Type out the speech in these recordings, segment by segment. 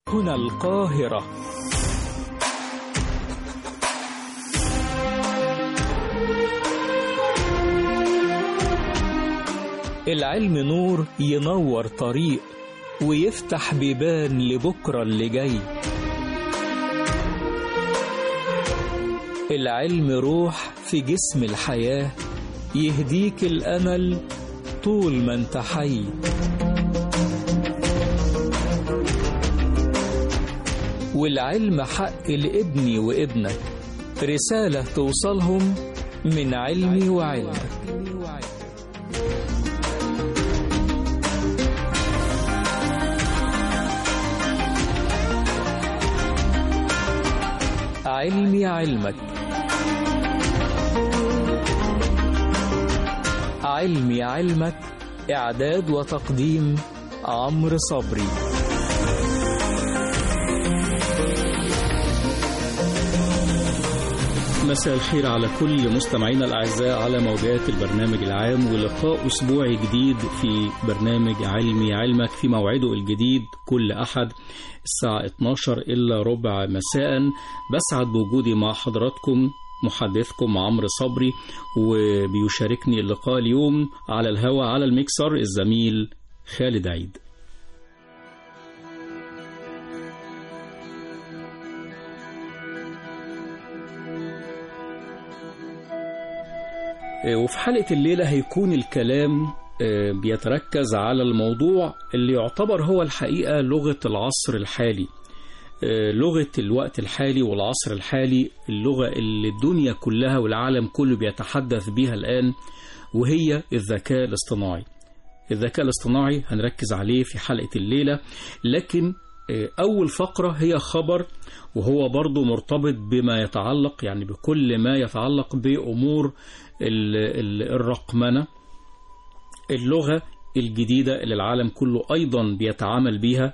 هنا القاهرة العلم نور ينور طريق ويفتح بيبان لبكرة اللي جاي العلم روح في جسم الحياة يهديك الأمل طول ما انت حي والعلم حق لابني وابنك رسالة توصلهم من علمي وعلمك علمي علمك علمي علمك إعداد وتقديم عمرو صبري مساء الخير على كل مستمعينا الأعزاء على موجات البرنامج العام ولقاء أسبوعي جديد في برنامج علمي علمك في موعده الجديد كل أحد الساعة 12 إلا ربع مساء بسعد بوجودي مع حضراتكم محدثكم عمرو صبري وبيشاركني اللقاء اليوم على الهوا على الميكسر الزميل خالد عيد وفي حلقة الليلة هيكون الكلام بيتركز على الموضوع اللي يعتبر هو الحقيقة لغة العصر الحالي لغة الوقت الحالي والعصر الحالي اللغة اللي الدنيا كلها والعالم كله بيتحدث بيها الآن وهي الذكاء الاصطناعي الذكاء الاصطناعي هنركز عليه في حلقة الليلة لكن أول فقرة هي خبر وهو برضو مرتبط بما يتعلق يعني بكل ما يتعلق بأمور الرقمنة اللغة الجديدة اللي العالم كله أيضا بيتعامل بيها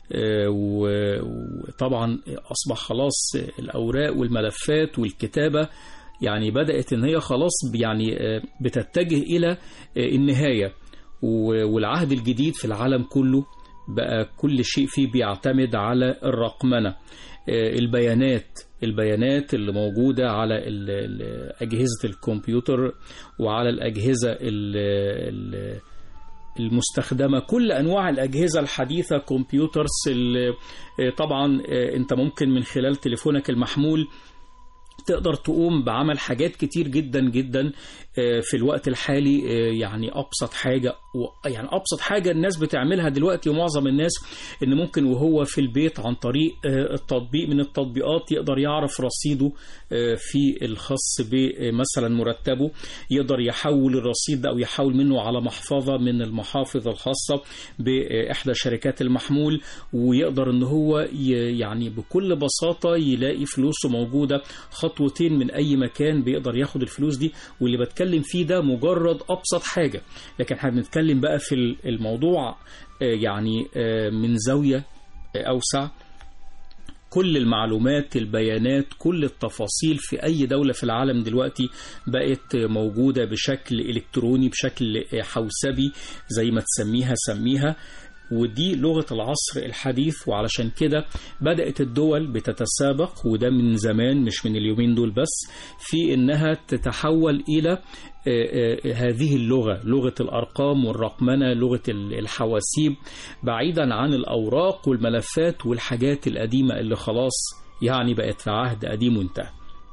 وطبعا أصبح خلاص الأوراق والملفات والكتابة يعني بدأت إن هي خلاص يعني بتتجه إلى النهاية والعهد الجديد في العالم كله بقى كل شيء فيه بيعتمد على الرقمنة البيانات البيانات اللي موجودة على أجهزة الكمبيوتر وعلى الأجهزة المستخدمة كل أنواع الأجهزة الحديثة كمبيوترز طبعا أنت ممكن من خلال تليفونك المحمول تقدر تقوم بعمل حاجات كتير جدا جدا في الوقت الحالي يعني ابسط حاجه يعني ابسط حاجه الناس بتعملها دلوقتي ومعظم الناس ان ممكن وهو في البيت عن طريق التطبيق من التطبيقات يقدر يعرف رصيده في الخاص بمثلا مرتبه يقدر يحول الرصيد ده او يحول منه على محفظه من المحافظ الخاصه باحدى شركات المحمول ويقدر ان هو يعني بكل بساطه يلاقي فلوسه موجوده خطوتين من اي مكان بيقدر ياخد الفلوس دي واللي بتكلم فيه ده مجرد ابسط حاجه لكن احنا بنتكلم بقى في الموضوع يعني من زاويه اوسع كل المعلومات البيانات كل التفاصيل في أي دولة في العالم دلوقتي بقت موجودة بشكل إلكتروني بشكل حوسبي زي ما تسميها سميها ودي لغة العصر الحديث وعلشان كده بدأت الدول بتتسابق وده من زمان مش من اليومين دول بس في إنها تتحول إلى هذه اللغة لغة الأرقام والرقمنة لغة الحواسيب بعيدا عن الأوراق والملفات والحاجات القديمة اللي خلاص يعني بقت في عهد قديم وانتهى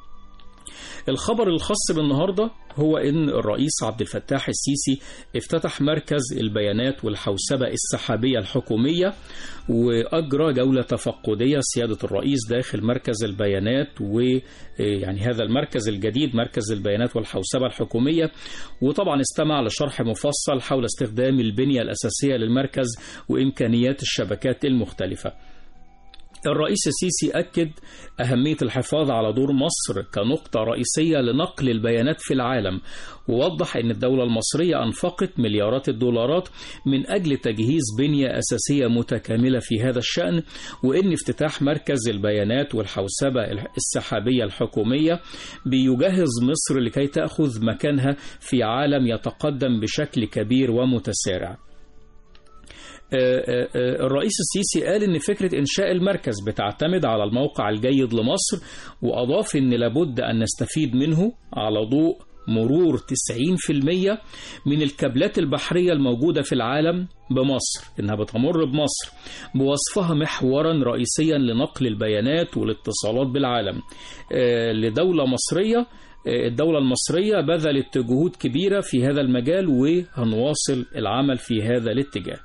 الخبر الخاص بالنهارده هو ان الرئيس عبد الفتاح السيسي افتتح مركز البيانات والحوسبه السحابيه الحكوميه واجرى جوله تفقديه سياده الرئيس داخل مركز البيانات ويعني هذا المركز الجديد مركز البيانات والحوسبه الحكوميه وطبعا استمع لشرح مفصل حول استخدام البنيه الاساسيه للمركز وامكانيات الشبكات المختلفه الرئيس السيسي أكد أهمية الحفاظ على دور مصر كنقطة رئيسية لنقل البيانات في العالم ووضح أن الدولة المصرية أنفقت مليارات الدولارات من أجل تجهيز بنية أساسية متكاملة في هذا الشأن وأن افتتاح مركز البيانات والحوسبة السحابية الحكومية بيجهز مصر لكي تأخذ مكانها في عالم يتقدم بشكل كبير ومتسارع الرئيس السيسي قال ان فكره انشاء المركز بتعتمد على الموقع الجيد لمصر واضاف ان لابد ان نستفيد منه على ضوء مرور 90% من الكابلات البحريه الموجوده في العالم بمصر انها بتمر بمصر بوصفها محورا رئيسيا لنقل البيانات والاتصالات بالعالم لدوله مصريه الدولة المصرية بذلت جهود كبيرة في هذا المجال وهنواصل العمل في هذا الاتجاه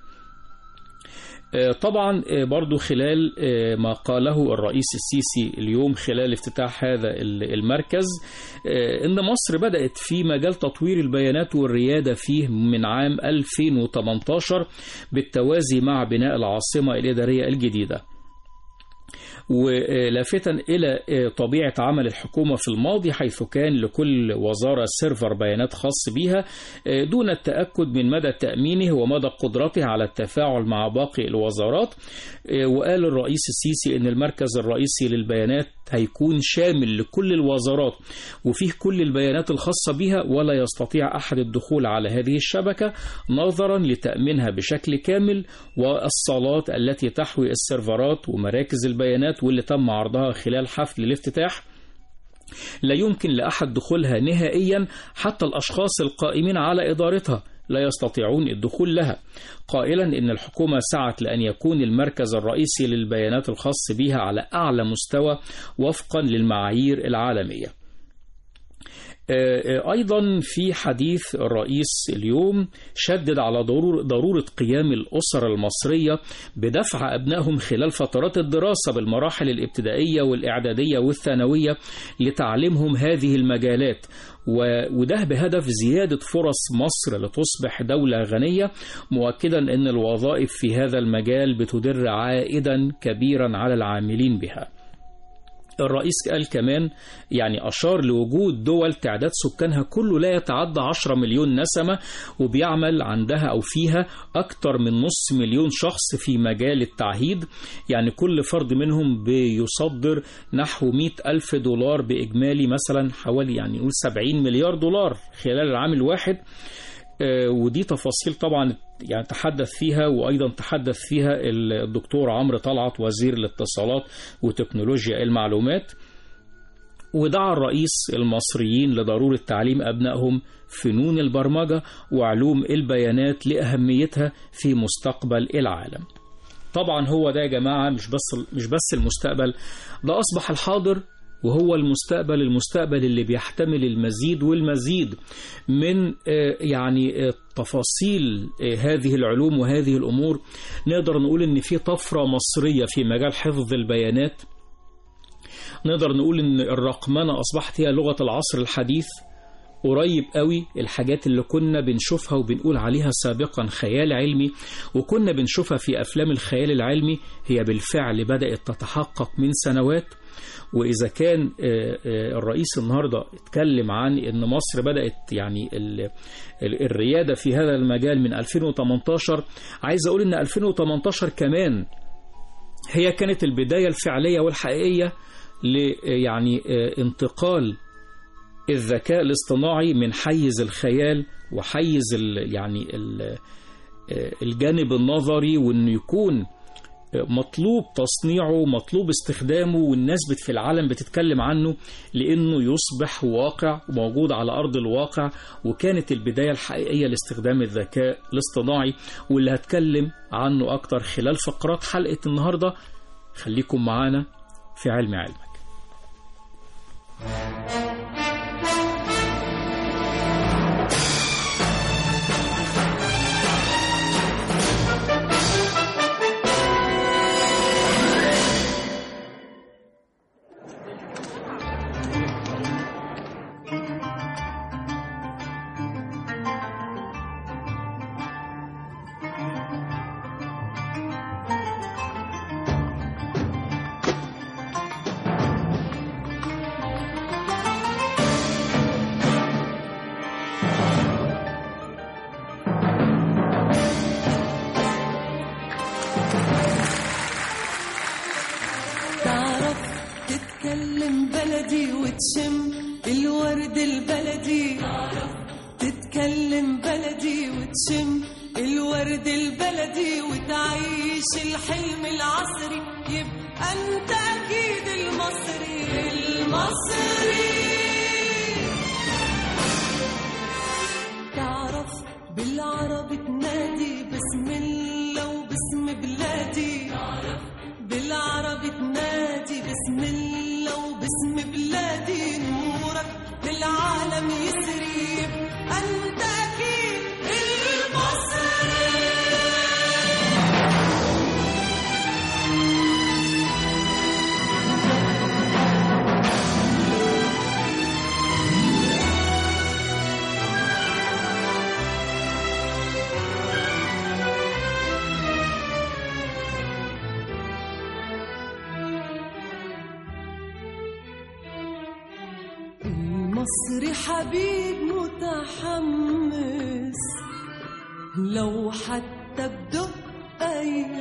طبعا برضو خلال ما قاله الرئيس السيسي اليوم خلال افتتاح هذا المركز ان مصر بدأت في مجال تطوير البيانات والريادة فيه من عام 2018 بالتوازي مع بناء العاصمة الإدارية الجديدة ولافتا إلى طبيعة عمل الحكومة في الماضي حيث كان لكل وزارة سيرفر بيانات خاص بها دون التأكد من مدى تأمينه ومدى قدرته على التفاعل مع باقي الوزارات وقال الرئيس السيسي أن المركز الرئيسي للبيانات هيكون شامل لكل الوزارات وفيه كل البيانات الخاصة بها ولا يستطيع أحد الدخول على هذه الشبكة نظرا لتأمينها بشكل كامل والصالات التي تحوي السيرفرات ومراكز البيانات واللي تم عرضها خلال حفل الافتتاح لا يمكن لأحد دخولها نهائيا حتى الأشخاص القائمين على إدارتها لا يستطيعون الدخول لها قائلا إن الحكومة سعت لأن يكون المركز الرئيسي للبيانات الخاص بها على أعلى مستوى وفقا للمعايير العالمية أيضا في حديث الرئيس اليوم شدد على ضرورة قيام الأسر المصرية بدفع أبنائهم خلال فترات الدراسة بالمراحل الابتدائية والإعدادية والثانوية لتعليمهم هذه المجالات وده بهدف زيادة فرص مصر لتصبح دولة غنية مؤكدا أن الوظائف في هذا المجال بتدر عائدا كبيرا على العاملين بها الرئيس قال كمان يعني أشار لوجود دول تعداد سكانها كله لا يتعدى 10 مليون نسمة وبيعمل عندها أو فيها أكثر من نص مليون شخص في مجال التعهيد يعني كل فرد منهم بيصدر نحو 100 ألف دولار بإجمالي مثلا حوالي يعني نقول 70 مليار دولار خلال العام الواحد ودي تفاصيل طبعا يعني تحدث فيها وايضا تحدث فيها الدكتور عمرو طلعت وزير الاتصالات وتكنولوجيا المعلومات ودعا الرئيس المصريين لضروره تعليم ابنائهم فنون البرمجه وعلوم البيانات لاهميتها في مستقبل العالم. طبعا هو ده يا جماعه مش بس مش بس المستقبل ده اصبح الحاضر وهو المستقبل المستقبل اللي بيحتمل المزيد والمزيد من يعني تفاصيل هذه العلوم وهذه الأمور نقدر نقول إن في طفرة مصرية في مجال حفظ البيانات نقدر نقول إن الرقمنة أصبحت هي لغة العصر الحديث قريب قوي الحاجات اللي كنا بنشوفها وبنقول عليها سابقا خيال علمي وكنا بنشوفها في أفلام الخيال العلمي هي بالفعل بدأت تتحقق من سنوات وإذا كان الرئيس النهاردة اتكلم عن أن مصر بدأت يعني الريادة في هذا المجال من 2018 عايز أقول أن 2018 كمان هي كانت البداية الفعلية والحقيقية ل يعني انتقال الذكاء الاصطناعي من حيز الخيال وحيز ال يعني ال الجانب النظري وانه يكون مطلوب تصنيعه مطلوب استخدامه والناس في العالم بتتكلم عنه لأنه يصبح واقع موجود على أرض الواقع وكانت البداية الحقيقية لاستخدام الذكاء الاصطناعي واللي هتكلم عنه أكتر خلال فقرات حلقة النهاردة خليكم معانا في علم علمك تتكلم بلدي وتشم الورد البلدي تتكلم بلدي وتشم الورد البلدي وتعيش الحلم العصري يبقى انت اكيد المصري المصري تعرف بالعربي تنادي بسم الله وباسم بلادي بالعربي تنادي بسم الله وباسم بلادي نورك للعالم يسري يبقى انت اكيد المصري المصري حبيب متحمس لو حتى بدقة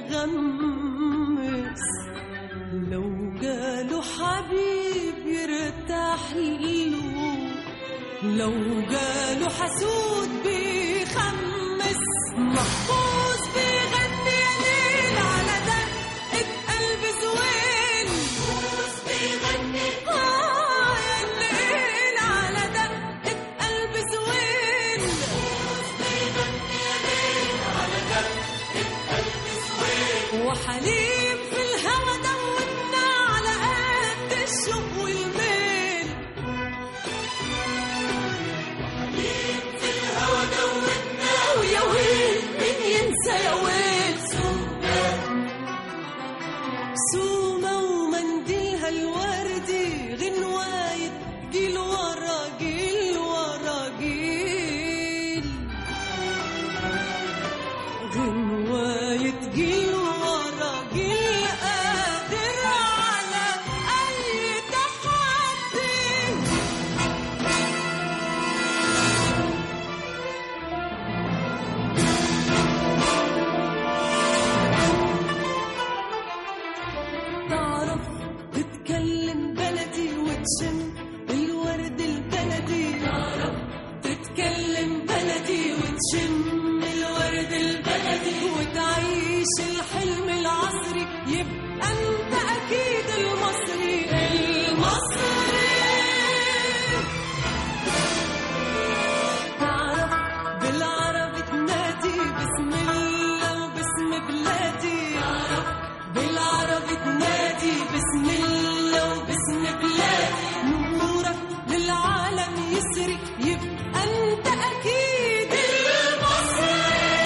يغمس لو جاله حبيب يرتاح له لو جاله حسود بيخمس محفوظ بيغني يا ليل على دقة قلب زوين محفوظ بيغني آه يا ليل على دقة قلب زوين محفوظ بيغني يا ليل على دقة قلب زوين وحليم في الهوى دوتنا على قد الشوق والميل ويا ويل مين ينسى يا ويل سومة ومنديلها الوردي غنواية جيل ورا جيل ورا جيل غنواية جيل ورا جيل قادر على أي تحدي تعرف تتكلم بلدي وتشم الورد البلدي تعرف تتكلم بلدي وتشم الورد البلدي وتعيش الحلم العصري يبقى انت اكيد المصري المصري تعرف بالعربي تنادي بسم الله وباسم بلادي بالعربي تنادي بسم الله وباسم بلادي نورك للعالم يسري يبقى انت اكيد المصري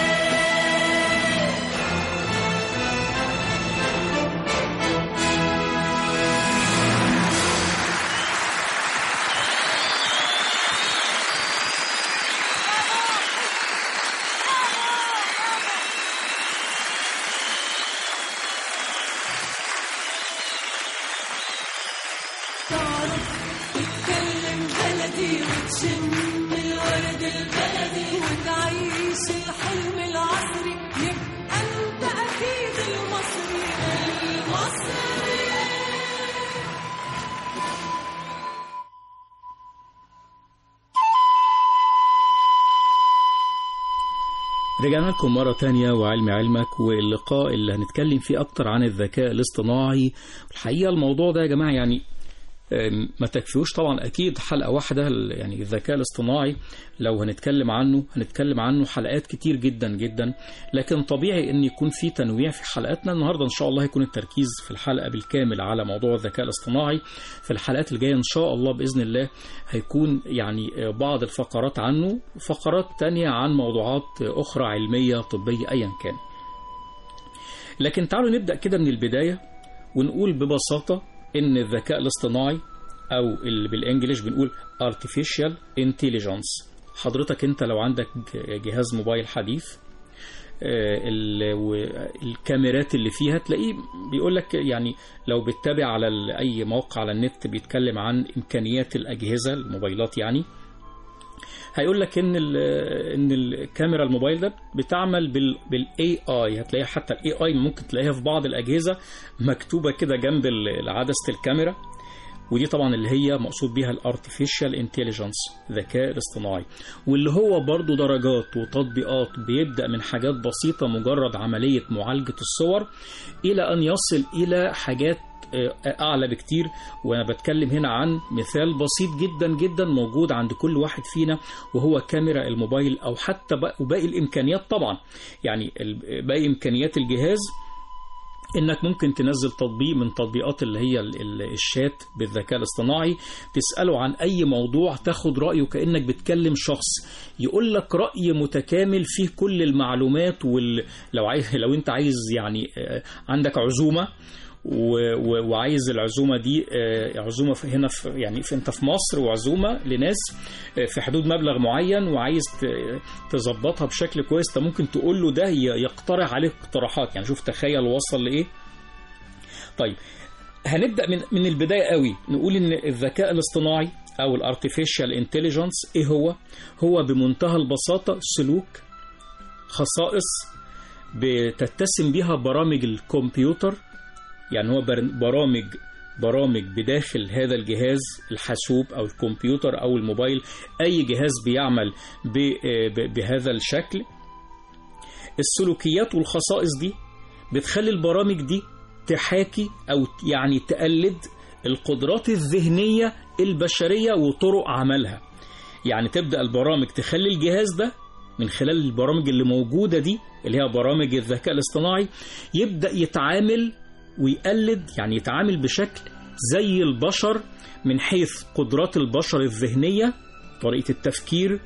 تعرف تتكلم بلدي وتشم الورد البلدي وتعيش الحلم العصري يبقى انت اكيد المصري المصري رجعنا لكم مرة تانية وعلم علمك واللقاء اللي هنتكلم فيه أكتر عن الذكاء الاصطناعي الحقيقة الموضوع ده يا جماعة يعني أم، ما تكفيوش طبعا أكيد حلقة واحدة ال- يعني الذكاء الاصطناعي لو هنتكلم عنه هنتكلم عنه حلقات كتير جدا جدا لكن طبيعي أن يكون في تنويع في حلقاتنا النهاردة إن شاء الله هيكون التركيز في الحلقة بالكامل على موضوع الذكاء الاصطناعي في الحلقات الجاية إن شاء الله بإذن الله هيكون يعني بعض الفقرات عنه فقرات تانية عن موضوعات أخرى علمية طبية أيا كان لكن تعالوا نبدأ كده من البداية ونقول ببساطة إن الذكاء الاصطناعي أو اللي بالإنجليش بنقول artificial intelligence حضرتك أنت لو عندك جهاز موبايل حديث آه، ال- والكاميرات اللي فيها تلاقيه بيقول لك يعني لو بتتابع على ال- اي موقع على النت بيتكلم عن امكانيات الاجهزه الموبايلات يعني هيقول لك ان ال ان الكاميرا الموبايل ده بتعمل بال بالاي اي هتلاقيها حتى الاي اي ممكن تلاقيها في بعض الاجهزه مكتوبه كده جنب ال- عدسه الكاميرا ودي طبعا اللي هي مقصود بيها الارتفيشال انتليجنس الذكاء الاصطناعي واللي هو برضو درجات وتطبيقات بيبدأ من حاجات بسيطة مجرد عملية معالجة الصور إلى أن يصل إلى حاجات أعلى بكتير وأنا بتكلم هنا عن مثال بسيط جدا جدا موجود عند كل واحد فينا وهو كاميرا الموبايل أو حتى باقي الإمكانيات طبعا يعني باقي إمكانيات الجهاز انك ممكن تنزل تطبيق من تطبيقات اللي هي الشات بالذكاء الاصطناعي تساله عن اي موضوع تاخد رايه كانك بتكلم شخص يقول لك راي متكامل فيه كل المعلومات وال... لو عايز لو انت عايز يعني عندك عزومه وعايز العزومه دي عزومه هنا في يعني في انت في مصر وعزومه لناس في حدود مبلغ معين وعايز تظبطها بشكل كويس انت ممكن تقول له ده يقترح عليك اقتراحات يعني شوف تخيل وصل لايه طيب هنبدا من من البدايه قوي نقول ان الذكاء الاصطناعي او الارتفيشال انتليجنس ايه هو هو بمنتهى البساطه سلوك خصائص بتتسم بها برامج الكمبيوتر يعني هو برامج برامج بداخل هذا الجهاز الحاسوب او الكمبيوتر او الموبايل اي جهاز بيعمل بهذا الشكل السلوكيات والخصائص دي بتخلي البرامج دي تحاكي او يعني تقلد القدرات الذهنيه البشريه وطرق عملها يعني تبدا البرامج تخلي الجهاز ده من خلال البرامج اللي موجوده دي اللي هي برامج الذكاء الاصطناعي يبدا يتعامل ويقلد يعني يتعامل بشكل زي البشر من حيث قدرات البشر الذهنية طريقة التفكير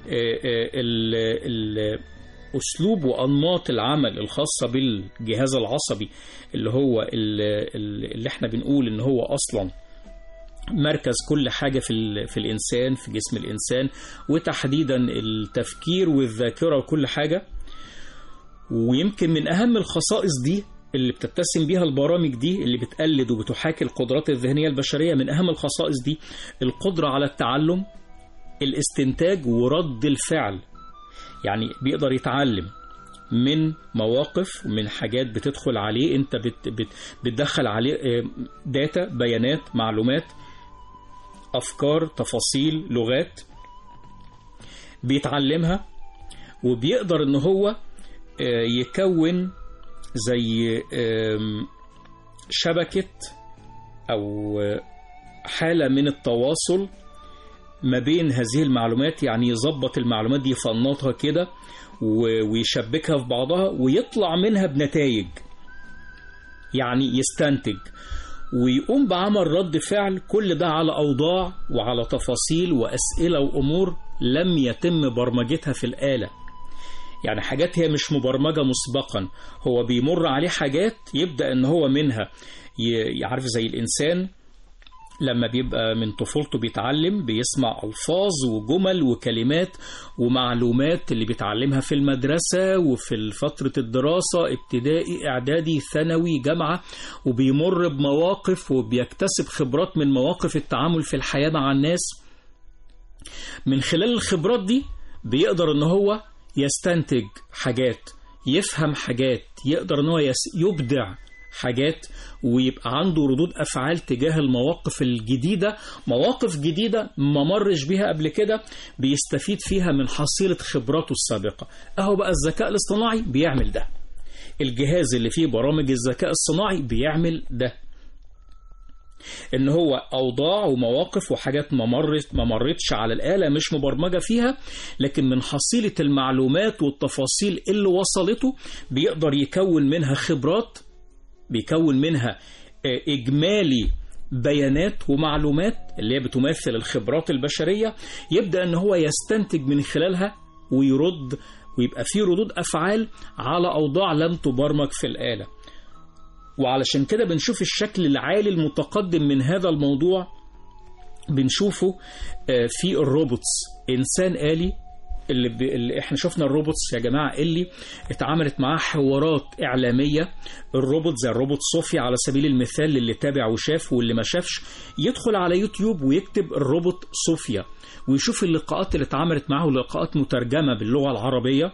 أسلوب وأنماط العمل الخاصة بالجهاز العصبي اللي هو اللي احنا بنقول ان هو أصلا مركز كل حاجة في, في الإنسان في جسم الإنسان وتحديدا التفكير والذاكرة وكل حاجة ويمكن من أهم الخصائص دي اللي بتتسم بيها البرامج دي اللي بتقلد وبتحاكي القدرات الذهنية البشرية من أهم الخصائص دي القدرة على التعلم الاستنتاج ورد الفعل يعني بيقدر يتعلم من مواقف ومن حاجات بتدخل عليه انت بت بت بتدخل عليه داتا بيانات معلومات افكار تفاصيل لغات بيتعلمها وبيقدر ان هو يكون زي شبكة أو حالة من التواصل ما بين هذه المعلومات يعني يظبط المعلومات دي يفنطها كده ويشبكها في بعضها ويطلع منها بنتائج يعني يستنتج ويقوم بعمل رد فعل كل ده على أوضاع وعلى تفاصيل وأسئلة وأمور لم يتم برمجتها في الآلة يعني حاجات هي مش مبرمجة مسبقا هو بيمر عليه حاجات يبدأ ان هو منها يعرف زي الإنسان لما بيبقى من طفولته بيتعلم بيسمع ألفاظ وجمل وكلمات ومعلومات اللي بيتعلمها في المدرسة وفي فترة الدراسة ابتدائي إعدادي ثانوي جامعة وبيمر بمواقف وبيكتسب خبرات من مواقف التعامل في الحياة مع الناس من خلال الخبرات دي بيقدر ان هو يستنتج حاجات يفهم حاجات يقدر ان هو يبدع حاجات ويبقى عنده ردود افعال تجاه المواقف الجديده مواقف جديده ما مرش بيها قبل كده بيستفيد فيها من حصيله خبراته السابقه اهو بقى الذكاء الاصطناعي بيعمل ده الجهاز اللي فيه برامج الذكاء الصناعي بيعمل ده ان هو اوضاع ومواقف وحاجات ما مرت ما مرتش على الاله مش مبرمجه فيها لكن من حصيله المعلومات والتفاصيل اللي وصلته بيقدر يكون منها خبرات بيكون منها اجمالي بيانات ومعلومات اللي هي بتمثل الخبرات البشريه يبدا ان هو يستنتج من خلالها ويرد ويبقى في ردود افعال على اوضاع لم تبرمج في الاله وعلشان كده بنشوف الشكل العالي المتقدم من هذا الموضوع بنشوفه في الروبوتس إنسان آلي اللي, ب... اللي احنا شفنا الروبوتس يا جماعة اللي اتعملت معاه حوارات إعلامية الروبوت زي الروبوت صوفيا على سبيل المثال للي تابع وشاف واللي ما شافش يدخل على يوتيوب ويكتب الروبوت صوفيا ويشوف اللقاءات اللي اتعملت معاه لقاءات مترجمة باللغة العربية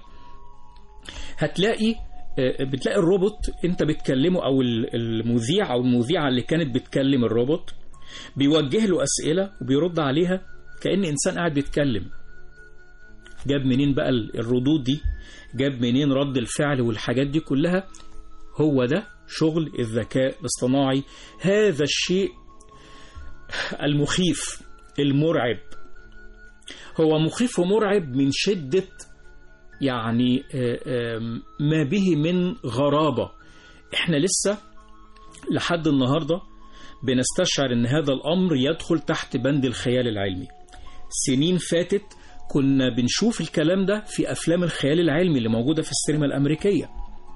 هتلاقي بتلاقي الروبوت انت بتكلمه او المذيع او المذيعه اللي كانت بتكلم الروبوت بيوجه له أسئلة وبيرد عليها كأن إنسان قاعد بيتكلم جاب منين بقى الردود دي جاب منين رد الفعل والحاجات دي كلها هو ده شغل الذكاء الاصطناعي هذا الشيء المخيف المرعب هو مخيف ومرعب من شدة يعني ما به من غرابة احنا لسه لحد النهاردة بنستشعر ان هذا الامر يدخل تحت بند الخيال العلمي سنين فاتت كنا بنشوف الكلام ده في افلام الخيال العلمي اللي موجودة في السينما الامريكية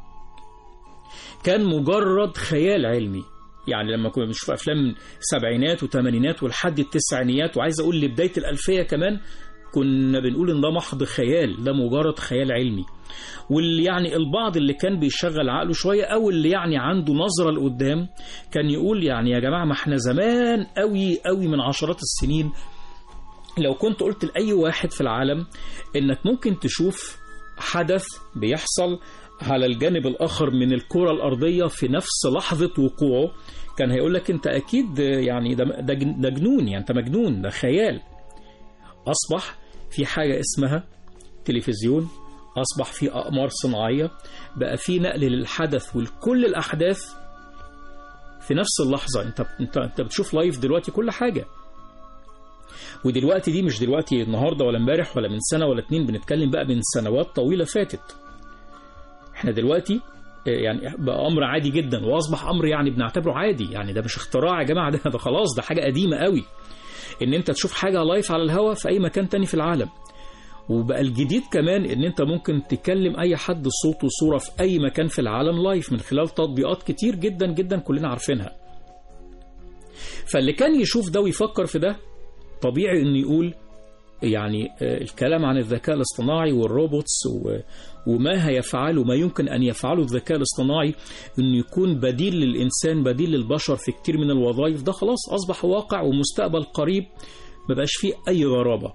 كان مجرد خيال علمي يعني لما كنا بنشوف افلام سبعينات وثمانينات ولحد التسعينيات وعايز اقول لبدايه الالفيه كمان كنا بنقول ان ده محض خيال ده مجرد خيال علمي واللي يعني البعض اللي كان بيشغل عقله شويه او اللي يعني عنده نظره لقدام كان يقول يعني يا جماعه ما احنا زمان قوي قوي من عشرات السنين لو كنت قلت لاي واحد في العالم انك ممكن تشوف حدث بيحصل على الجانب الآخر من الكرة الأرضية في نفس لحظة وقوعه كان هيقول لك أنت أكيد يعني ده, ده جنون يعني أنت مجنون ده خيال أصبح في حاجة اسمها تلفزيون أصبح في أقمار صناعية بقى في نقل للحدث ولكل الأحداث في نفس اللحظة أنت أنت أنت بتشوف لايف دلوقتي كل حاجة ودلوقتي دي مش دلوقتي النهارده ولا امبارح ولا من سنة ولا اتنين بنتكلم بقى من سنوات طويلة فاتت احنا دلوقتي يعني بقى امر عادي جدا واصبح امر يعني بنعتبره عادي يعني ده مش اختراع يا جماعه ده ده خلاص ده حاجه قديمه قوي ان انت تشوف حاجه لايف على الهواء في اي مكان تاني في العالم وبقى الجديد كمان ان انت ممكن تكلم اي حد صوت وصوره في اي مكان في العالم لايف من خلال تطبيقات كتير جدا جدا كلنا عارفينها فاللي كان يشوف ده ويفكر في ده طبيعي انه يقول يعني الكلام عن الذكاء الاصطناعي والروبوتس وما هيفعله ما يمكن أن يفعله الذكاء الاصطناعي أنه يكون بديل للإنسان بديل للبشر في كتير من الوظائف ده خلاص أصبح واقع ومستقبل قريب ما بقاش فيه أي غرابة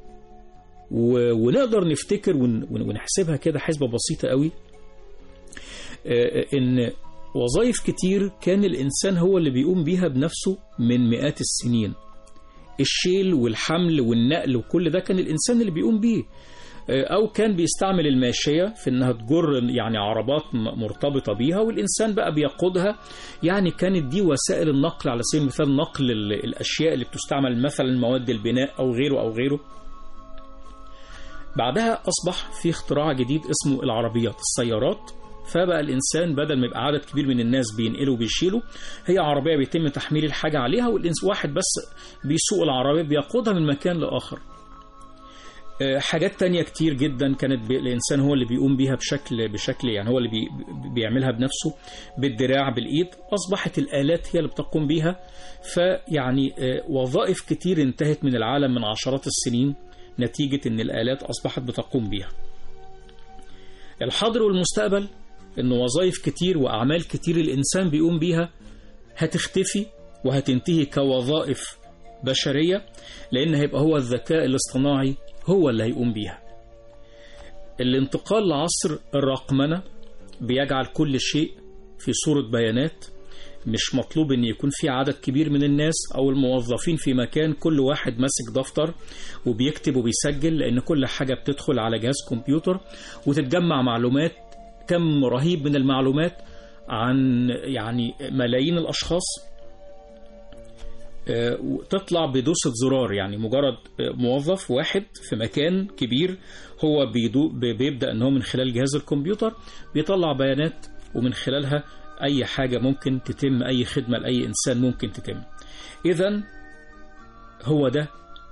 ونقدر نفتكر ونحسبها كده حسبة بسيطة قوي إن وظائف كتير كان الإنسان هو اللي بيقوم بيها بنفسه من مئات السنين الشيل والحمل والنقل وكل ده كان الإنسان اللي بيقوم بيه أو كان بيستعمل الماشية في إنها تجر يعني عربات مرتبطة بيها والإنسان بقى بيقودها يعني كانت دي وسائل النقل على سبيل المثال نقل الأشياء اللي بتستعمل مثلا مواد البناء أو غيره أو غيره بعدها أصبح في اختراع جديد اسمه العربيات السيارات فبقى الإنسان بدل ما يبقى عدد كبير من الناس بينقلوا وبيشيلوا هي عربية بيتم تحميل الحاجة عليها والإنس واحد بس بيسوق العربية بيقودها من مكان لآخر حاجات تانية كتير جدا كانت الإنسان هو اللي بيقوم بيها بشكل بشكل يعني هو اللي بي بيعملها بنفسه بالدراع بالإيد أصبحت الآلات هي اللي بتقوم بيها فيعني وظائف كتير انتهت من العالم من عشرات السنين نتيجة إن الآلات أصبحت بتقوم بيها الحاضر والمستقبل إن وظائف كتير وأعمال كتير الإنسان بيقوم بيها هتختفي وهتنتهي كوظائف بشرية لأن هيبقى هو الذكاء الاصطناعي هو اللي هيقوم بيها الانتقال لعصر الرقمنة بيجعل كل شيء في صورة بيانات مش مطلوب ان يكون في عدد كبير من الناس او الموظفين في مكان كل واحد ماسك دفتر وبيكتب وبيسجل لان كل حاجة بتدخل على جهاز كمبيوتر وتتجمع معلومات كم رهيب من المعلومات عن يعني ملايين الاشخاص تطلع بدوسة زرار يعني مجرد موظف واحد في مكان كبير هو بيدو بيبدأ ان هو من خلال جهاز الكمبيوتر بيطلع بيانات ومن خلالها أي حاجة ممكن تتم أي خدمة لأي إنسان ممكن تتم إذا هو ده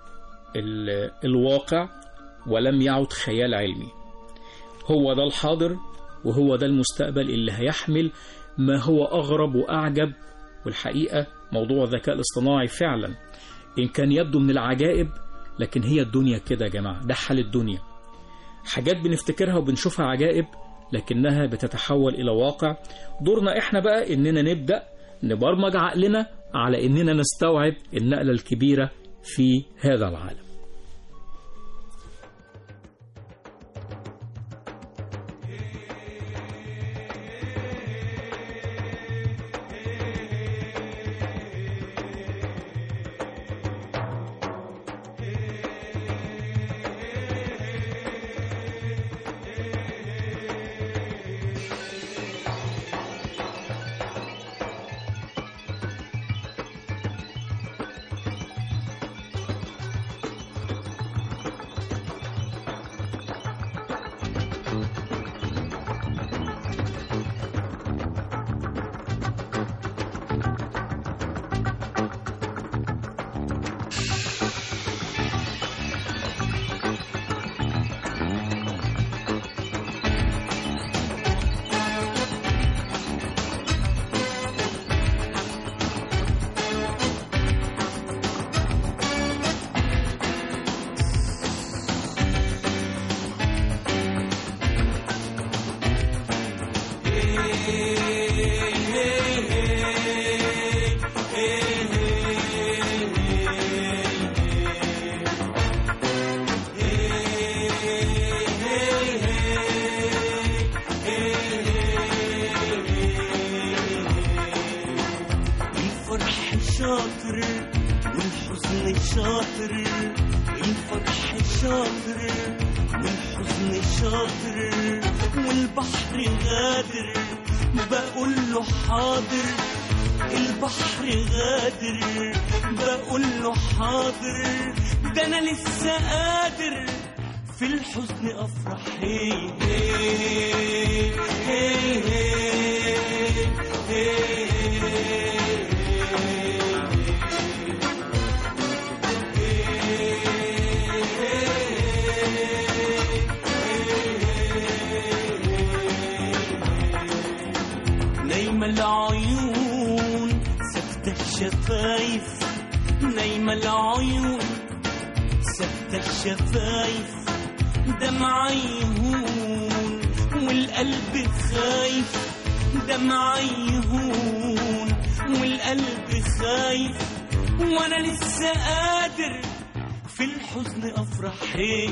الواقع ولم يعد خيال علمي هو ده الحاضر وهو ده المستقبل اللي هيحمل ما هو أغرب وأعجب والحقيقة موضوع الذكاء الاصطناعي فعلا إن كان يبدو من العجائب لكن هي الدنيا كده يا جماعة ده حال الدنيا حاجات بنفتكرها وبنشوفها عجائب لكنها بتتحول إلى واقع دورنا إحنا بقى إننا نبدأ نبرمج عقلنا على إننا نستوعب النقلة الكبيرة في هذا العالم شاطر والحزن شاطر الفرح شاطر والحزن شاطر والبحر غادر بقول له حاضر البحر غادر بقول له حاضر ده انا لسه قادر في الحزن افرح هي هي هي هي نايمة العيون سكتة الشفايف نايمة العيون سكتة الشفايف دمع يهون والقلب خايف دمع يهون والقلب خايف وانا لسه قادر في الحزن افرح هي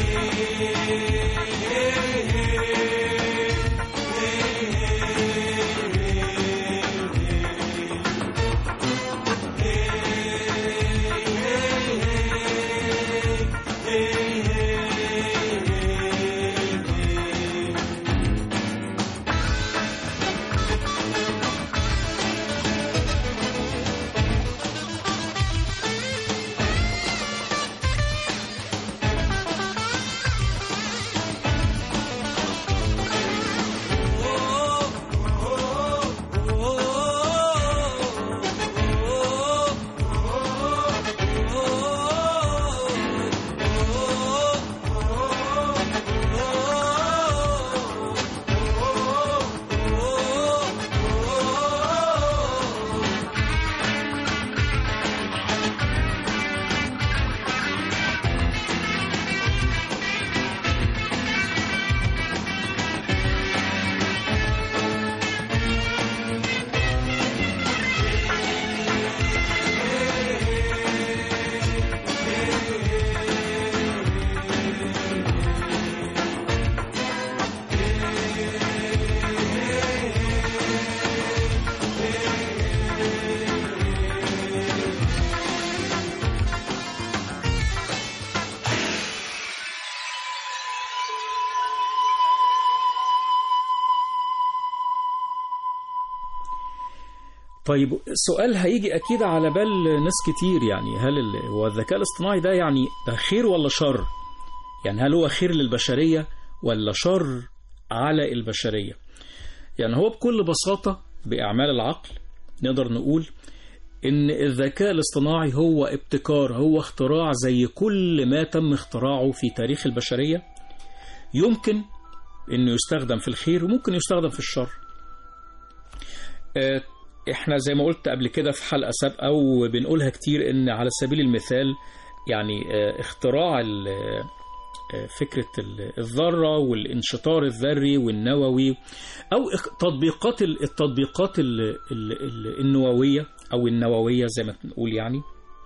طيب سؤال هيجي اكيد على بال ناس كتير يعني هل ال- هو الذكاء الاصطناعي ده يعني ده خير ولا شر يعني هل هو خير للبشرية ولا شر على البشرية يعني هو بكل بساطة بأعمال العقل نقدر نقول إن الذكاء الاصطناعي هو ابتكار هو اختراع زي كل ما تم اختراعه في تاريخ البشرية يمكن إنه يستخدم في الخير وممكن يستخدم في الشر آه، احنا زي ما قلت قبل كده في حلقة سابقة وبنقولها كتير ان على سبيل المثال يعني آه، اختراع ال- آه، فكرة ال- الذرة والانشطار الذري والنووي أو اخ- تطبيقات ال- التطبيقات ال- ال- ال- النووية أو النووية زي ما بنقول يعني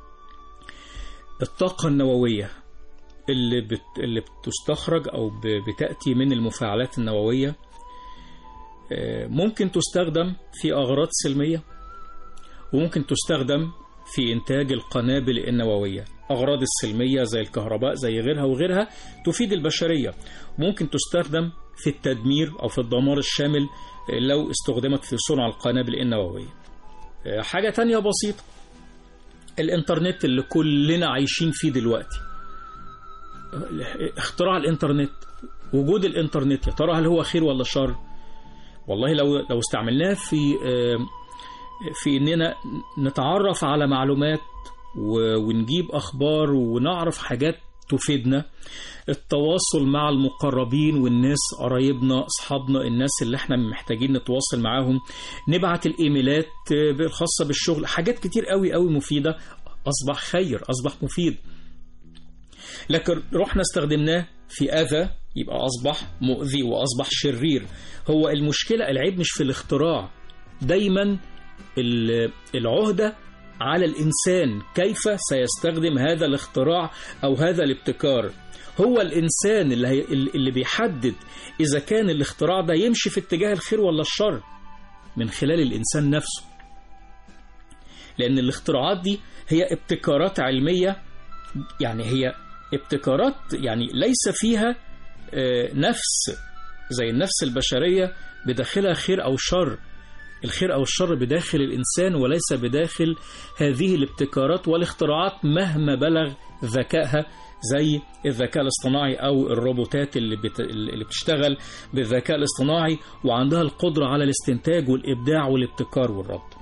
الطاقة النووية اللي بت اللي بتستخرج أو ب- بتأتي من المفاعلات النووية آه، ممكن تستخدم في أغراض سلمية وممكن تستخدم في إنتاج القنابل النووية أغراض السلمية زي الكهرباء زي غيرها وغيرها تفيد البشرية ممكن تستخدم في التدمير أو في الدمار الشامل آه، لو استخدمت في صنع القنابل النووية آه، حاجة تانية بسيطة الإنترنت اللي كلنا عايشين فيه دلوقتي آه، اختراع الإنترنت وجود الإنترنت يا ترى هل هو خير ولا شر؟ والله لو لو استعملناه في آه، في اننا نتعرف على معلومات و- ونجيب اخبار ونعرف حاجات تفيدنا التواصل مع المقربين والناس قرايبنا اصحابنا الناس اللي احنا محتاجين نتواصل معاهم نبعت الايميلات آه، الخاصه بالشغل حاجات كتير قوي قوي مفيده اصبح خير اصبح مفيد لكن رحنا استخدمناه في أذى يبقى أصبح مؤذي وأصبح شرير هو المشكلة العيب مش في الاختراع دايما ال- العهدة على الإنسان كيف سيستخدم هذا الاختراع أو هذا الابتكار هو الإنسان اللي, هي اللي بيحدد إذا كان الاختراع ده يمشي في اتجاه الخير ولا الشر من خلال الإنسان نفسه لأن الاختراعات دي هي ابتكارات علمية يعني هي ابتكارات يعني ليس فيها آه، نفس زي النفس البشرية بداخلها خير أو شر الخير أو الشر بداخل الإنسان وليس بداخل هذه الابتكارات والاختراعات مهما بلغ ذكائها زي الذكاء الاصطناعي أو الروبوتات اللي, بت... اللي بتشتغل بالذكاء الاصطناعي وعندها القدرة على الاستنتاج والإبداع والابتكار والرد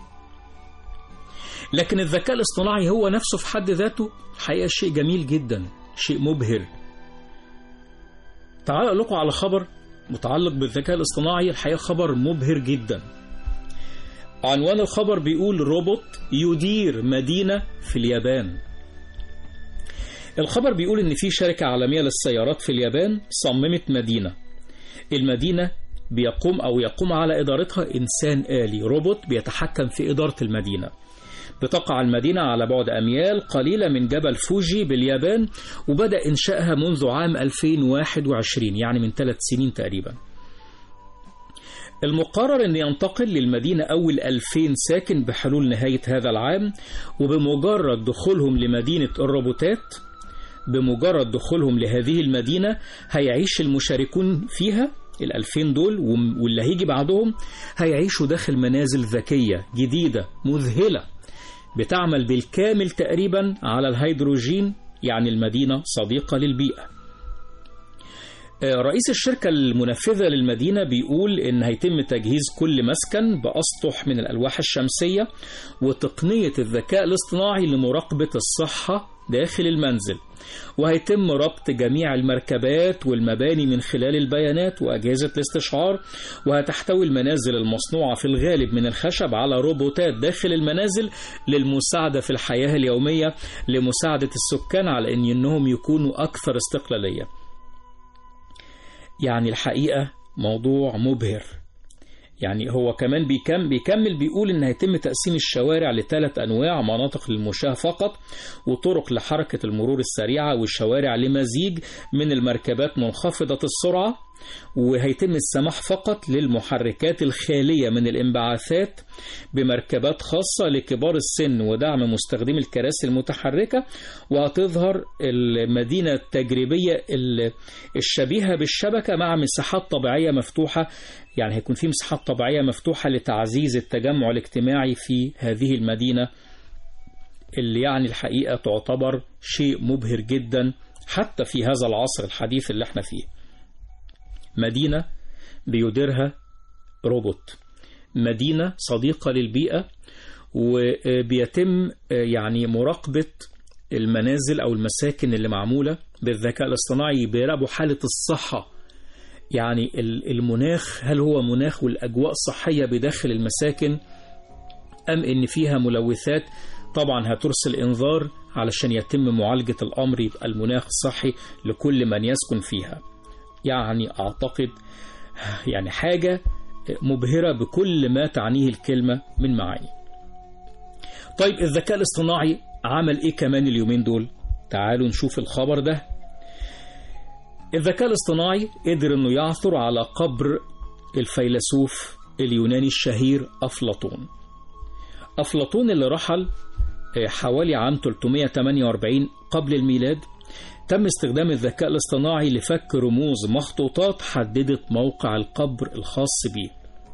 لكن الذكاء الاصطناعي هو نفسه في حد ذاته حقيقة شيء جميل جدا شيء مبهر تعالوا أقول لكم على خبر متعلق بالذكاء الاصطناعي الحقيقة خبر مبهر جدا عنوان الخبر بيقول روبوت يدير مدينة في اليابان الخبر بيقول إن في شركة عالمية للسيارات في اليابان صممت مدينة المدينة بيقوم أو يقوم على إدارتها إنسان آلي روبوت بيتحكم في إدارة المدينة بتقع المدينة على بعد أميال قليلة من جبل فوجي باليابان وبدأ إنشائها منذ عام 2021 يعني من ثلاث سنين تقريبا المقرر أن ينتقل للمدينة أول 2000 ساكن بحلول نهاية هذا العام وبمجرد دخولهم لمدينة الروبوتات بمجرد دخولهم لهذه المدينة هيعيش المشاركون فيها الألفين دول واللي هيجي بعدهم هيعيشوا داخل منازل ذكية جديدة مذهلة بتعمل بالكامل تقريبا على الهيدروجين يعني المدينة صديقة للبيئة رئيس الشركة المنفذة للمدينة بيقول إن هيتم تجهيز كل مسكن بأسطح من الألواح الشمسية وتقنية الذكاء الاصطناعي لمراقبة الصحة داخل المنزل وهيتم ربط جميع المركبات والمباني من خلال البيانات وأجهزة الاستشعار وهتحتوي المنازل المصنوعة في الغالب من الخشب على روبوتات داخل المنازل للمساعدة في الحياة اليومية لمساعدة السكان على أن إنهم يكونوا أكثر استقلالية يعني الحقيقة موضوع مبهر يعني هو كمان بيكم بيكمل بيقول ان هيتم تقسيم الشوارع لثلاث انواع مناطق للمشاة فقط وطرق لحركة المرور السريعة والشوارع لمزيج من المركبات منخفضة السرعة وهيتم السماح فقط للمحركات الخالية من الانبعاثات بمركبات خاصة لكبار السن ودعم مستخدمي الكراسي المتحركة وهتظهر المدينة التجريبية الشبيهة بالشبكة مع مساحات طبيعية مفتوحة يعني هيكون في مساحات طبيعية مفتوحة لتعزيز التجمع الاجتماعي في هذه المدينة اللي يعني الحقيقة تعتبر شيء مبهر جدا حتى في هذا العصر الحديث اللي احنا فيه مدينة بيديرها روبوت مدينة صديقة للبيئة وبيتم يعني مراقبة المنازل أو المساكن اللي معمولة بالذكاء الاصطناعي بيراقبوا حالة الصحة يعني المناخ هل هو مناخ والأجواء صحية بداخل المساكن أم إن فيها ملوثات طبعا هترسل إنذار علشان يتم معالجة الأمر يبقى المناخ صحي لكل من يسكن فيها يعني أعتقد يعني حاجة مبهرة بكل ما تعنيه الكلمة من معاني طيب الذكاء الاصطناعي عمل إيه كمان اليومين دول تعالوا نشوف الخبر ده الذكاء الاصطناعي قدر أنه يعثر على قبر الفيلسوف اليوناني الشهير أفلاطون أفلاطون اللي رحل حوالي عام 348 قبل الميلاد تم استخدام الذكاء الاصطناعي لفك رموز مخطوطات حددت موقع القبر الخاص به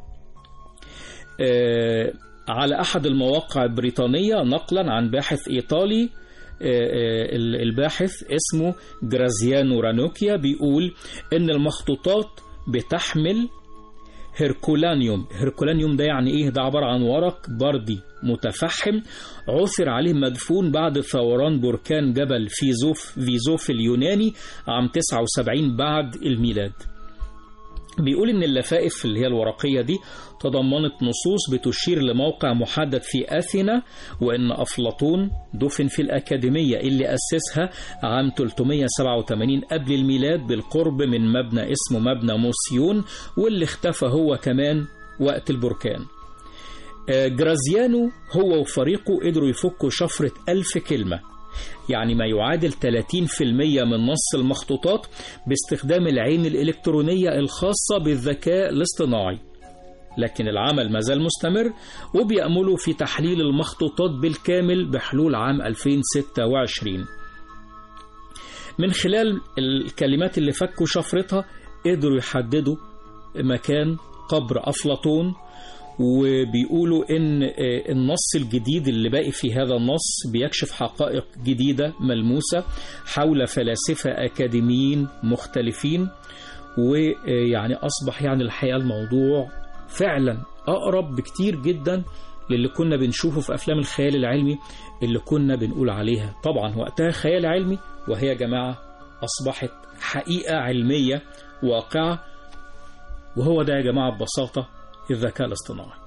على أحد المواقع البريطانية نقلا عن باحث إيطالي الباحث اسمه جرازيانو رانوكيا بيقول إن المخطوطات بتحمل هيركولانيوم هيركولانيوم ده يعني ايه ده عبارة عن ورق بردي متفحم عثر عليه مدفون بعد ثوران بركان جبل فيزوف فيزوف اليوناني عام 79 بعد الميلاد بيقول ان اللفائف اللي هي الورقية دي تضمنت نصوص بتشير لموقع محدد في أثينا وأن أفلاطون دفن في الأكاديمية اللي أسسها عام 387 قبل الميلاد بالقرب من مبنى اسمه مبنى موسيون واللي اختفى هو كمان وقت البركان جرازيانو هو وفريقه قدروا يفكوا شفرة ألف كلمة يعني ما يعادل 30% من نص المخطوطات باستخدام العين الإلكترونية الخاصة بالذكاء الاصطناعي لكن العمل ما زال مستمر وبيأملوا في تحليل المخطوطات بالكامل بحلول عام 2026 من خلال الكلمات اللي فكوا شفرتها قدروا يحددوا مكان قبر أفلاطون وبيقولوا إن النص الجديد اللي باقي في هذا النص بيكشف حقائق جديدة ملموسة حول فلاسفة أكاديميين مختلفين ويعني أصبح يعني الحقيقة الموضوع فعلا أقرب بكتير جدا للي كنا بنشوفه في أفلام الخيال العلمي اللي كنا بنقول عليها طبعا وقتها خيال علمي وهي يا جماعة أصبحت حقيقة علمية واقعة وهو ده يا جماعة ببساطة الذكاء الاصطناعي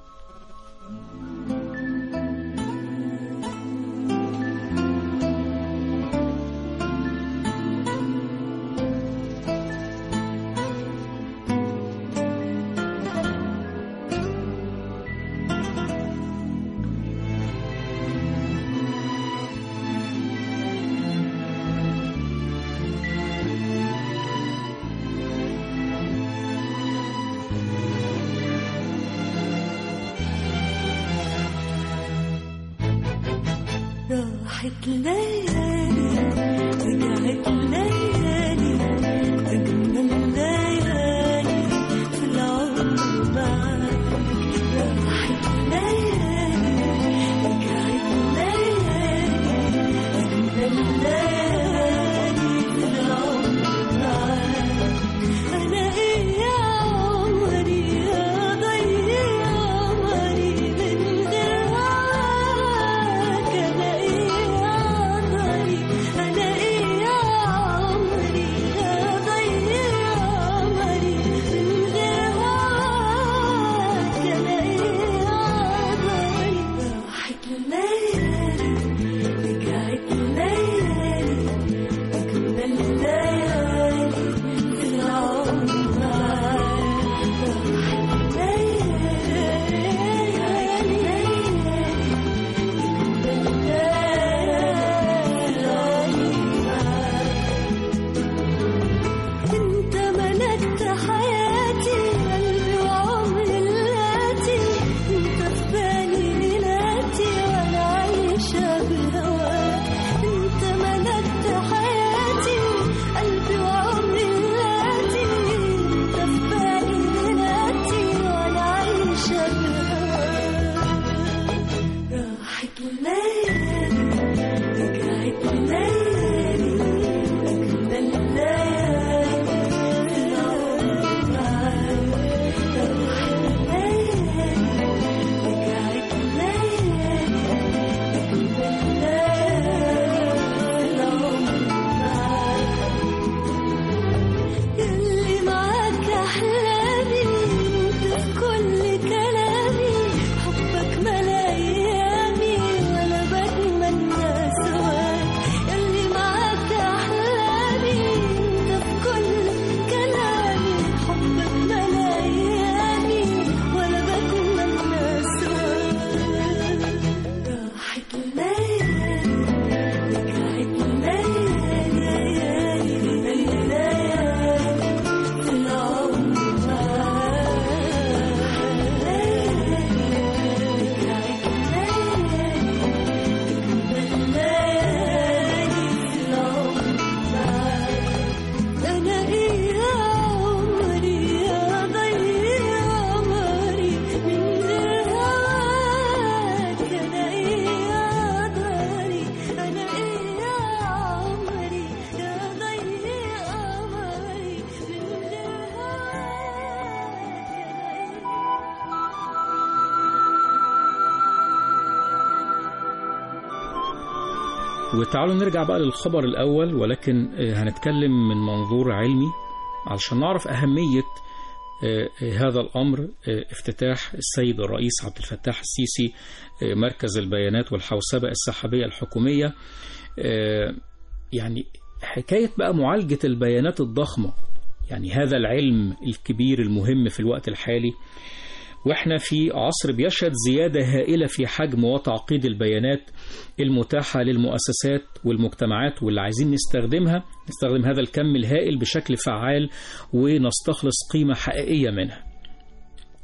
راحت ليالي رجعت ليالي أجمل ليالي في العمر معاك راحت ليالي رجعت ليالي أجمل ليالي في العمر معاك أنا إيه يا عمري يا ضيع عمري من غير هواك أنا إيه يا عمري أنا إيه يا عمري يا ضيع عمري من غير هواك أنا إيه يا عمري راحت ليالي رجعت ليالي أجمل ليالي في العمر معاك راحت ليالي ليالي أجمل ليالي معاك انت ملكت حياتي قلبي وعمري اللاتي انت في بالي ليلاتي وانا عايشة بهواك انت ملكت حياتي قلبي وعمري اللاتي انت في بالي ليلاتي وانا عايشة بهواك راحت ليالي رجعت ليالي أجمل ليالي في العمر معاك راحت ليالي رجعت ليالي أجمل ليالي في العمر معاك يلي معاك أحلامي انت في كل كلامي حبك ملا أيامي ولا بتمنى سواك يلي معاك أحلامي انت في كل كلامي حبك ملا أيامي ولا بتمنى سواك راحت ليالي رجعت ليالي ليالي ليالي في العمر معاك ليالي رجعت ليالي أجمل ليالي في العمر معاك أنا إيه يا عمري يا ضيع عمري من غير هواك أنا إيه يا داري أنا إيه يا عمري يا ضيع عمري من غير هواك أنا إيه وتعالوا نرجع بقى للخبر الأول ولكن آه، هنتكلم من منظور علمي علشان نعرف أهمية آه، آه، هذا الأمر آه، افتتاح السيد الرئيس عبد الفتاح السيسي آه، مركز البيانات والحوسبة السحابية الحكومية آه، يعني حكاية بقى معالجة البيانات الضخمة يعني هذا العلم الكبير المهم في الوقت الحالي واحنا في عصر بيشهد زيادة هائلة في حجم وتعقيد البيانات المتاحة للمؤسسات والمجتمعات واللي عايزين نستخدمها نستخدم هذا الكم الهائل بشكل فعال ونستخلص قيمة حقيقية منها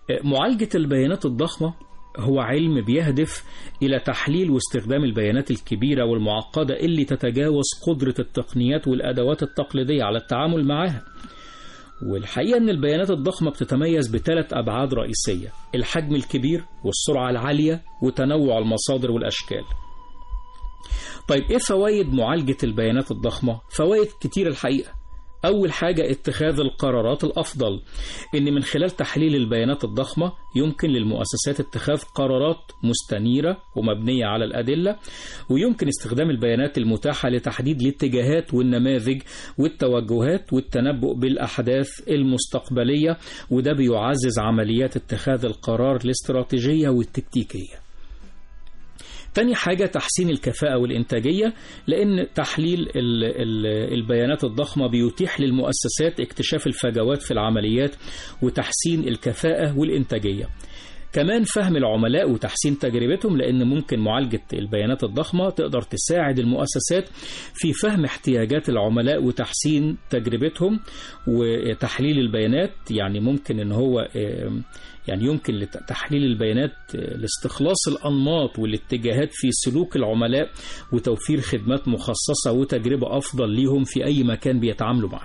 معالجة البيانات الضخمة هو علم بيهدف إلى تحليل واستخدام البيانات الكبيرة والمعقدة اللي تتجاوز قدرة التقنيات والأدوات التقليدية على التعامل معها والحقيقة أن البيانات الضخمة بتتميز بثلاث أبعاد رئيسية الحجم الكبير والسرعة العالية وتنوع المصادر والأشكال طيب إيه فوائد معالجة البيانات الضخمة؟ فوائد كتير الحقيقة أول حاجة اتخاذ القرارات الأفضل إن من خلال تحليل البيانات الضخمة يمكن للمؤسسات اتخاذ قرارات مستنيرة ومبنية على الأدلة ويمكن استخدام البيانات المتاحة لتحديد الاتجاهات والنماذج والتوجهات والتنبؤ بالأحداث المستقبلية وده بيعزز عمليات اتخاذ القرار الاستراتيجية والتكتيكية تاني حاجة تحسين الكفاءة والإنتاجية لأن تحليل ال- ال- البيانات الضخمة بيتيح للمؤسسات اكتشاف الفجوات في العمليات وتحسين الكفاءة والإنتاجية كمان فهم العملاء وتحسين تجربتهم لأن ممكن معالجة البيانات الضخمة تقدر تساعد المؤسسات في فهم احتياجات العملاء وتحسين تجربتهم وتحليل البيانات يعني ممكن ان هو آم، يعني يمكن لت- تحليل البيانات آه، لاستخلاص الأنماط والاتجاهات في سلوك العملاء وتوفير خدمات مخصصة وتجربة أفضل ليهم في أي مكان بيتعاملوا معاه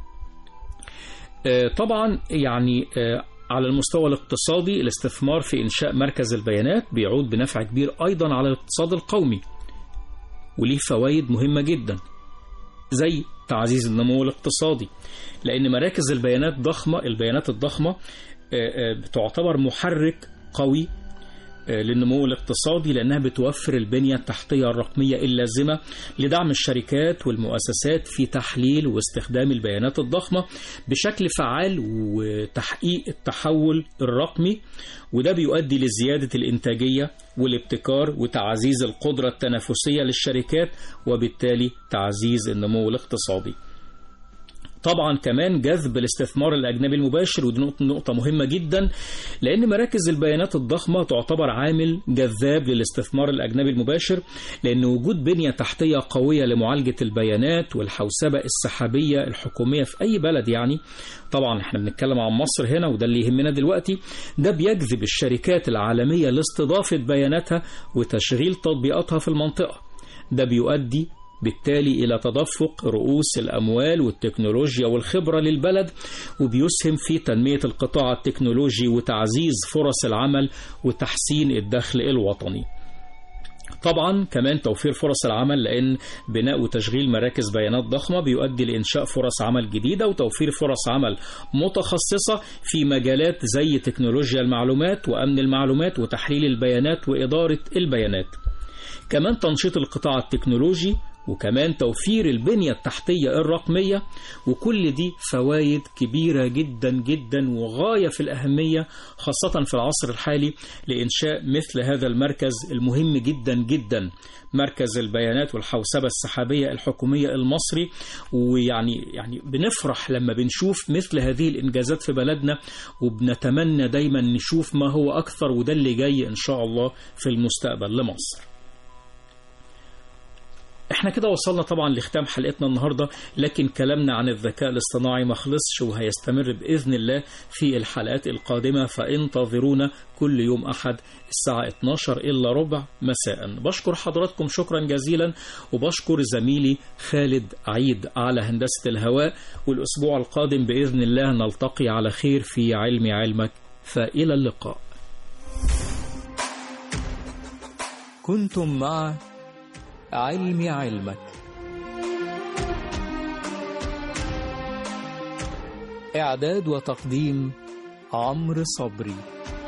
آه، طبعا يعني آه، على المستوى الاقتصادي الاستثمار في إنشاء مركز البيانات بيعود بنفع كبير أيضا على الاقتصاد القومي وليه فوائد مهمة جدا زي تعزيز النمو الاقتصادي لأن مراكز البيانات ضخمة البيانات الضخمة آه، آه، بتعتبر محرك قوي آه، للنمو الاقتصادي لأنها بتوفر البنية التحتية الرقمية اللازمة لدعم الشركات والمؤسسات في تحليل واستخدام البيانات الضخمة بشكل فعال وتحقيق التحول الرقمي وده بيؤدي لزيادة الإنتاجية والابتكار وتعزيز القدرة التنافسية للشركات وبالتالي تعزيز النمو الاقتصادي طبعا كمان جذب الاستثمار الأجنبي المباشر ودي نقطة- نقطة مهمة جدا لأن مراكز البيانات الضخمة تعتبر عامل جذاب للاستثمار الأجنبي المباشر لأن وجود بنية تحتية قوية لمعالجة البيانات والحوسبة السحابية الحكومية في أي بلد يعني طبعا احنا بنتكلم عن مصر هنا وده اللي يهمنا دلوقتي ده بيجذب الشركات العالمية لاستضافة بياناتها وتشغيل تطبيقاتها في المنطقة ده بيؤدي بالتالي إلى تدفق رؤوس الأموال والتكنولوجيا والخبرة للبلد وبيسهم في تنمية القطاع التكنولوجي وتعزيز فرص العمل وتحسين الدخل الوطني طبعا كمان توفير فرص العمل لأن بناء وتشغيل مراكز بيانات ضخمة بيؤدي لإنشاء فرص عمل جديدة وتوفير فرص عمل متخصصة في مجالات زي تكنولوجيا المعلومات وأمن المعلومات وتحليل البيانات وإدارة البيانات كمان تنشيط القطاع التكنولوجي وكمان توفير البنية التحتية الرقمية وكل دي فوائد كبيرة جدا جدا وغاية في الأهمية خاصة في العصر الحالي لإنشاء مثل هذا المركز المهم جدا جدا مركز البيانات والحوسبة السحابية الحكومية المصري ويعني يعني بنفرح لما بنشوف مثل هذه الإنجازات في بلدنا وبنتمنى دايما نشوف ما هو أكثر وده اللي جاي إن شاء الله في المستقبل لمصر احنا كده وصلنا طبعا لختام حلقتنا النهارده لكن كلامنا عن الذكاء الاصطناعي ما خلصش وهيستمر باذن الله في الحلقات القادمه فانتظرونا كل يوم احد الساعه 12 الا ربع مساء بشكر حضراتكم شكرا جزيلا وبشكر زميلي خالد عيد على هندسه الهواء والاسبوع القادم باذن الله نلتقي على خير في علم علمك فالى اللقاء كنتم مع علم علمك إعداد وتقديم عمرو صبري